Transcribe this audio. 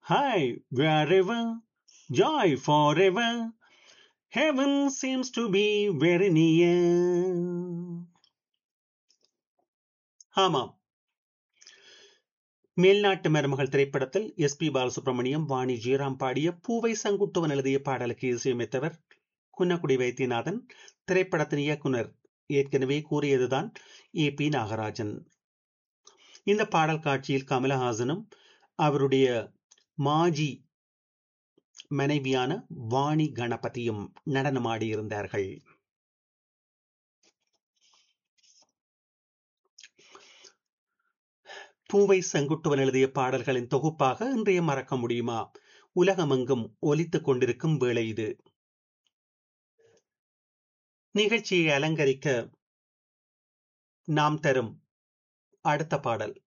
Hi, wherever, joy forever. Heaven seems to be very near. ஆமாம் மேல்நாட்டு மருமகள் திரைப்படத்தில் எஸ் பி பாலசுப்ரமணியம் வாணி ஜெயராம் பாடிய பூவை சங்குட்டுவன் எழுதிய பாடலுக்கு இசையமைத்தவர் குன்னக்குடி வைத்தியநாதன் திரைப்படத்தின் இயக்குனர் ஏற்கனவே கூறியதுதான் ஏ பி நாகராஜன் இந்த பாடல் காட்சியில் கமலஹாசனும் அவருடைய மாஜி மனைவியான வாணி கணபதியும் நடனமாடியிருந்தார்கள் பூவை செங்குட்டுவன் எழுதிய பாடல்களின் தொகுப்பாக இன்றைய மறக்க முடியுமா உலகமெங்கும் ஒலித்துக் கொண்டிருக்கும் வேளை இது நிகழ்ச்சியை அலங்கரிக்க நாம் தரும் அடுத்த பாடல்